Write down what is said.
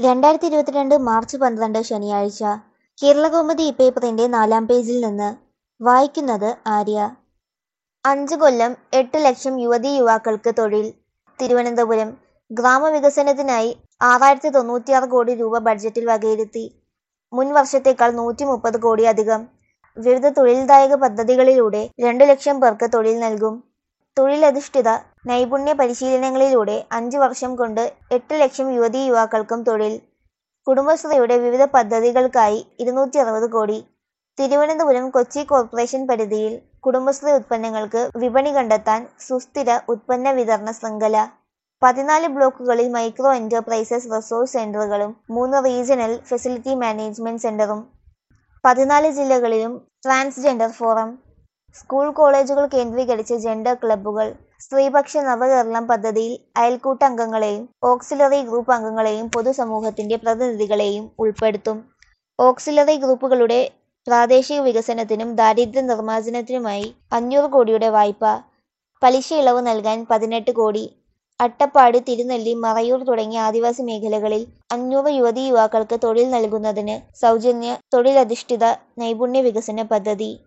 രണ്ടായിരത്തി ഇരുപത്തിരണ്ട് മാർച്ച് പന്ത്രണ്ട് ശനിയാഴ്ച കേരളകൗമുദി പേപ്പറിന്റെ നാലാം പേജിൽ നിന്ന് വായിക്കുന്നത് ആര്യ അഞ്ച് കൊല്ലം എട്ട് ലക്ഷം യുവതീ യുവാക്കൾക്ക് തൊഴിൽ തിരുവനന്തപുരം ഗ്രാമവികസനത്തിനായി ആറായിരത്തി തൊണ്ണൂറ്റിയാറ് കോടി രൂപ ബഡ്ജറ്റിൽ വകയിരുത്തി മുൻ വർഷത്തേക്കാൾ നൂറ്റി മുപ്പത് കോടി അധികം വിവിധ തൊഴിൽദായക പദ്ധതികളിലൂടെ രണ്ടു ലക്ഷം പേർക്ക് തൊഴിൽ നൽകും തൊഴിലധിഷ്ഠിത നൈപുണ്യ പരിശീലനങ്ങളിലൂടെ അഞ്ചു വർഷം കൊണ്ട് എട്ട് ലക്ഷം യുവതീ യുവാക്കൾക്കും തൊഴിൽ കുടുംബശ്രീയുടെ വിവിധ പദ്ധതികൾക്കായി ഇരുന്നൂറ്റി അറുപത് കോടി തിരുവനന്തപുരം കൊച്ചി കോർപ്പറേഷൻ പരിധിയിൽ കുടുംബശ്രീ ഉത്പന്നങ്ങൾക്ക് വിപണി കണ്ടെത്താൻ സുസ്ഥിര ഉത്പന്ന വിതരണ ശൃംഖല പതിനാല് ബ്ലോക്കുകളിൽ മൈക്രോ എന്റർപ്രൈസസ് റിസോഴ്സ് സെന്ററുകളും മൂന്ന് റീജിയണൽ ഫെസിലിറ്റി മാനേജ്മെന്റ് സെന്ററും പതിനാല് ജില്ലകളിലും ട്രാൻസ്ജെൻഡർ ഫോറം സ്കൂൾ കോളേജുകൾ കേന്ദ്രീകരിച്ച് ജെൻഡർ ക്ലബ്ബുകൾ സ്ത്രീപക്ഷ നവകേരളം പദ്ധതിയിൽ അയൽക്കൂട്ട അംഗങ്ങളെയും ഓക്സിലറി ഗ്രൂപ്പ് അംഗങ്ങളെയും പൊതുസമൂഹത്തിന്റെ പ്രതിനിധികളെയും ഉൾപ്പെടുത്തും ഓക്സിലറി ഗ്രൂപ്പുകളുടെ പ്രാദേശിക വികസനത്തിനും ദാരിദ്ര്യ നിർമ്മാർജ്ജനത്തിനുമായി അഞ്ഞൂറ് കോടിയുടെ വായ്പ പലിശ ഇളവ് നൽകാൻ പതിനെട്ട് കോടി അട്ടപ്പാടി തിരുനെല്ലി മറയൂർ തുടങ്ങിയ ആദിവാസി മേഖലകളിൽ അഞ്ഞൂറ് യുവതീ യുവാക്കൾക്ക് തൊഴിൽ നൽകുന്നതിന് സൗജന്യ തൊഴിലധിഷ്ഠിത നൈപുണ്യ വികസന പദ്ധതി